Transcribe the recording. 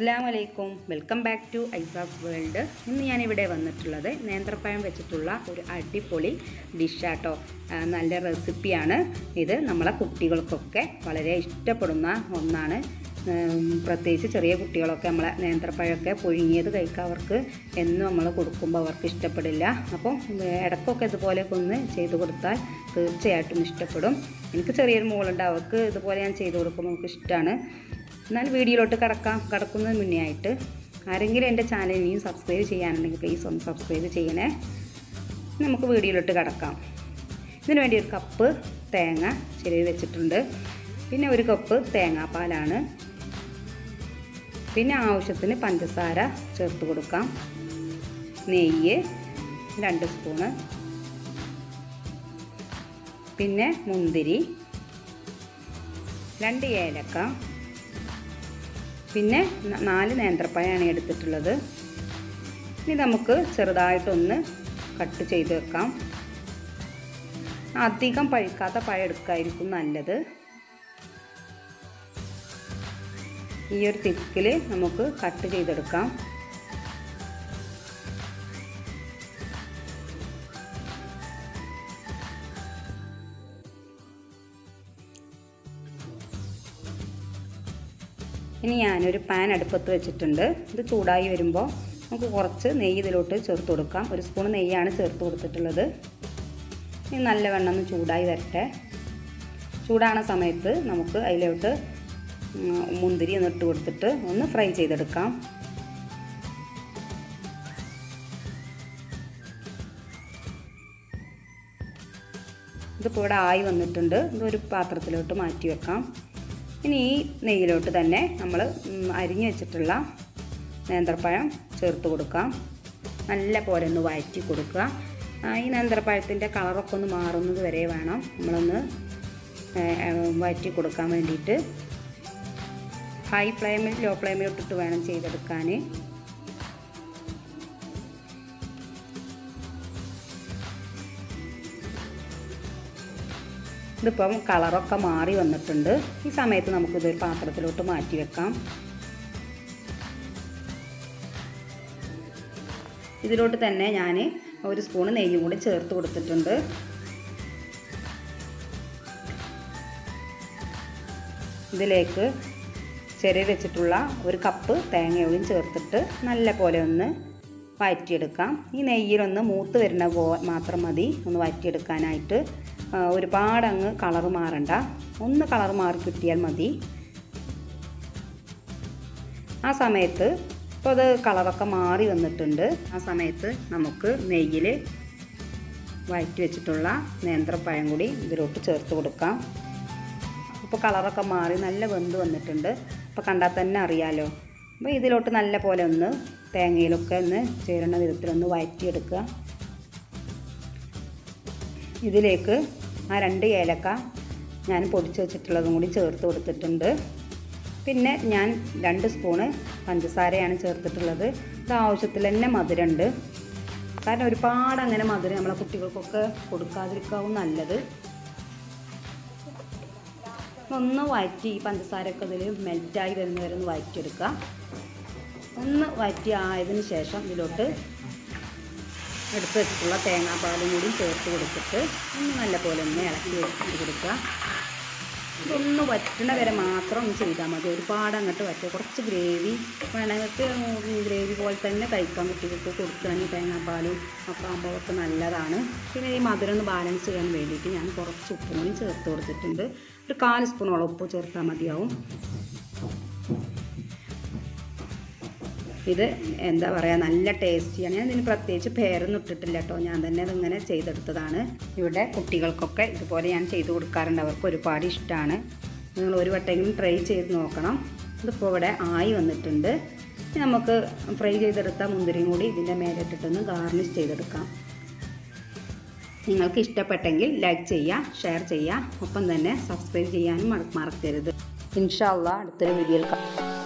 അസ്സലാമലൈക്കും welcome back to ഐസാസ് world ഇന്ന് ഞാനിവിടെ വന്നിട്ടുള്ളത് നേന്ത്രപ്പഴം വെച്ചിട്ടുള്ള ഒരു അടിപൊളി ഡിഷാട്ടോ ആ, നല്ല റെസിപ്പിയാണ് ഇത് നമ്മളെ കുട്ടികൾക്കൊക്കെ വളരെ ഇഷ്ടപ്പെടുന്ന ഒന്നാണ് ഉം, പ്രത്യേകിച്ച് ചെറിയ കുട്ടികളൊക്കെ നമ്മളെ നേന്ത്രപ്പഴമൊക്കെ പുഴുങ്ങിയത് കഴിക്കാൻ അവർക്ക് എന്നും നമ്മൾ കൊടുക്കുമ്പോൾ അവർക്ക് ഇഷ്ടപ്പെടില്ല അപ്പോൾ ഇടയ്ക്കൊക്കെ ഇതുപോലെയൊക്കെ ഒന്ന് ചെയ്ത് കൊടുത്താൽ തീർച്ചയായിട്ടും ഇഷ്ടപ്പെടും എനിക്ക് ചെറിയൊരു മോളുണ്ട് അവർക്ക് ഇതുപോലെ ഞാൻ ചെയ്ത് കൊടുക്കുമ്പോൾ നമുക്ക് ഇഷ്ടമാണ് എന്നാൽ വീഡിയോയിലോട്ട് കിടക്കാം കിടക്കുന്നതിന് മുന്നേ ആയിട്ട് ആരെങ്കിലും എൻ്റെ ചാനൽ ഇനിയും സബ്സ്ക്രൈബ് ചെയ്യാനുണ്ടെങ്കിൽ പ്ലീസ് ഒന്ന് സബ്സ്ക്രൈബ് ചെയ്യണേ നമുക്ക് വീഡിയോയിലോട്ട് കിടക്കാം ഇതിന് വേണ്ടി ഒരു കപ്പ് തേങ്ങ ചിലവ് വെച്ചിട്ടുണ്ട് പിന്നെ ഒരു കപ്പ് തേങ്ങാപ്പാലാണ് പിന്നെ ആവശ്യത്തിന് പഞ്ചസാര ചേർത്ത് കൊടുക്കാം നെയ്യ് രണ്ട് സ്പൂണ് പിന്നെ മുന്തിരി രണ്ട് ഏലക്ക പിന്നെ ന- നാല് നേന്ത്രപ്പഴമാണ് എടുത്തിട്ടുള്ളത് ഇനി നമുക്ക് ചെറുതായിട്ടൊന്ന് കട്ട് ചെയ്ത് വെക്കാം അധികം പഴുക്കാത്ത പഴം എടുക്കായിരിക്കും നല്ലത് ഈ ഒരു തിക്കിൽ നമുക്ക് കട്ട് ചെയ്തെടുക്കാം ഇനി ഞാനൊരു പാൻ അടുപ്പത്ത് വെച്ചിട്ടുണ്ട് ഇത് ചൂടായി വരുമ്പോൾ നമുക്ക് കുറച്ച് നെയ്യ് ഇതിലോട്ട് ചേർത്ത് കൊടുക്കാം ഒരു സ്പൂൺ നെയ്യാണ് ചേർത്ത് കൊടുത്തിട്ടുള്ളത് ഇനി നല്ലവണ്ണം ഒന്ന് ചൂടായി വരട്ടെ ചൂടാണ സമയത്ത് നമുക്ക് അതിലോട്ട് ഉം, മുന്തിരി ഒന്ന് ഇട്ട് കൊടുത്തിട്ട് ഒന്ന് ഫ്രൈ ചെയ്തെടുക്കാം ഇതിപ്പോൾ ഇവിടെ ആയി വന്നിട്ടുണ്ട് ഇതൊരു പാത്രത്തിലോട്ട് മാറ്റി വെക്കാം ഇനി ഈ നെയ്യിലോട്ട് തന്നെ നമ്മൾ അരിഞ്ഞു വെച്ചിട്ടുള്ള നേന്ത്രപ്പഴം ചേർത്ത് കൊടുക്കാം നല്ല പോലെ ഒന്ന് വഴറ്റി കൊടുക്കുക ആ, ഈ നേന്ത്രപ്പഴത്തിൻ്റെ കളറൊക്കെ ഒന്ന് മാറുന്നത് വരെ വേണം നമ്മളൊന്ന് ഏ, ഏ, വഴറ്റി കൊടുക്കാൻ വേണ്ടിയിട്ട് ഹൈ ഫ്ലെയിമിൽ ലോ ഫ്ലെയിമിൽ ഇട്ടിട്ട് വേണം ചെയ്തെടുക്കാൻ ഇതിപ്പം കളറൊക്കെ മാറി വന്നിട്ടുണ്ട് ഈ സമയത്ത് നമുക്കിതൊരു പാത്രത്തിലോട്ട് മാറ്റി വെക്കാം ഇതിലോട്ട് തന്നെ ഞാൻ ഒരു സ്പൂൺ നെയ്യും കൂടി ചേർത്ത് കൊടുത്തിട്ടുണ്ട് ഇതിലേക്ക് ചെറിയ വെച്ചിട്ടുള്ള ഒരു കപ്പ് തേങ്ങയോടും ചേർത്തിട്ട് നല്ല പോലെ ഒന്ന് വഴറ്റിയെടുക്കാം ഈ നെയ്യിലൊന്ന് മൂത്ത് വരുന്ന പോ മാത്രം മതി ഒന്ന് വഴറ്റിയെടുക്കാനായിട്ട് ആ, ഒരുപാട് അങ്ങ് കളർ മാറണ്ട ഒന്ന് കളർ മാറി കിട്ടിയാൽ മതി ആ സമയത്ത് ഇപ്പോൾ അത് കളറൊക്കെ മാറി വന്നിട്ടുണ്ട് ആ സമയത്ത് നമുക്ക് നെയ്യിൽ വഴറ്റി വെച്ചിട്ടുള്ള നേന്ത്രപ്പഴം കൂടി ഇതിലോട്ട് ചേർത്ത് കൊടുക്കാം അപ്പോൾ കളറൊക്കെ മാറി നല്ല വെന്ത് വന്നിട്ടുണ്ട് അപ്പോൾ കണ്ടാൽ തന്നെ അറിയാലോ അപ്പോൾ ഇതിലോട്ട് നല്ല പോലെ ഒന്ന് തേങ്ങയിലൊക്കെ ഒന്ന് ചേരുന്ന വിധത്തിലൊന്ന് വഴറ്റിയെടുക്കുക ഇതിലേക്ക് ആ രണ്ട് ഏലക്ക ഞാൻ പൊടിച്ച് വെച്ചിട്ടുള്ളതും കൂടി ചേർത്ത് കൊടുത്തിട്ടുണ്ട് പിന്നെ ഞാൻ രണ്ട് സ്പൂണ് പഞ്ചസാരയാണ് ചേർത്തിട്ടുള്ളത് ഇത് ആവശ്യത്തിൽ തന്നെ മധുരമുണ്ട് കാരണം ഒരുപാട് അങ്ങനെ മധുരം നമ്മളെ കുട്ടികൾക്കൊക്കെ കൊടുക്കാതിരിക്കാവും നല്ലത് ഒന്ന് വഴറ്റി ഈ പഞ്ചസാരയൊക്കെ ഇതിൽ മെൽറ്റായി വരുന്ന വരെ ഒന്ന് വഴറ്റിയെടുക്കുക ഒന്ന് വഴറ്റി ആയതിനു ശേഷം ഇതിലോട്ട് എടുത്ത് വെച്ചിട്ടുള്ള തേങ്ങാപ്പാലും കൂടി ചേർത്ത് കൊടുത്തിട്ട് ഒന്ന് നല്ലപോലെ ഒന്ന് ഇളക്കി വെച്ചിട്ട് കൊടുക്കുക ഇതൊന്ന് വറ്റണ വരെ മാത്രം ഒന്ന് ചെയ്താൽ മതി ഒരുപാട് അങ്ങോട്ട് വറ്റുക കുറച്ച് ഗ്രേവി വേണമെങ്കിൽ ഗ്രേവി പോലെ തന്നെ കഴിക്കാൻ കുട്ടികൾക്ക് കൊടുക്കുകയാണെങ്കിൽ തേങ്ങാപ്പാലും ഒക്കെ ആകുമ്പോൾ ഒക്കെ നല്ലതാണ് പിന്നെ ഈ മധുരം ഒന്ന് ബാലൻസ് ചെയ്യാൻ വേണ്ടിയിട്ട് ഞാൻ കുറച്ച് ഉപ്പും കൂടി ചേർത്ത് കൊടുത്തിട്ടുണ്ട് ഒരു കാല് സ്പൂണോളം ഉപ്പ് ചേർത്താൽ മതിയാവും ഇത് എന്താ പറയുക നല്ല ടേസ്റ്റിയാണ് ഞാൻ ഇതിന് പ്രത്യേകിച്ച് പേരൊന്നും ഇട്ടിട്ടില്ല കേട്ടോ ഞാൻ തന്നെ ഇതിങ്ങനെ ചെയ്തെടുത്തതാണ് ഇവിടെ കുട്ടികൾക്കൊക്കെ ഇതുപോലെ ഞാൻ ചെയ്ത് കൊടുക്കാറുണ്ട് അവർക്ക് ഒരുപാട് ഇഷ്ടമാണ് നിങ്ങൾ ഒരു വട്ടമെങ്കിലും ട്രൈ ചെയ്ത് നോക്കണം ഇതിപ്പോൾ ഇവിടെ ആയി വന്നിട്ടുണ്ട് ഇനി നമുക്ക് ഫ്രൈ ചെയ്തെടുത്ത മുന്തിരിയും കൂടി ഇതിൻ്റെ മേലിട്ടിട്ടൊന്ന് ഗാർണിഷ് ചെയ്തെടുക്കാം നിങ്ങൾക്ക് ഇഷ്ടപ്പെട്ടെങ്കിൽ ലൈക്ക് ചെയ്യുക ഷെയർ ചെയ്യുക ഒപ്പം തന്നെ സബ്സ്ക്രൈബ് ചെയ്യാനും മറ- മറക്കരുത് ഇൻഷാല്ല അടുത്തൊരു വീഡിയോയിൽ കാണാം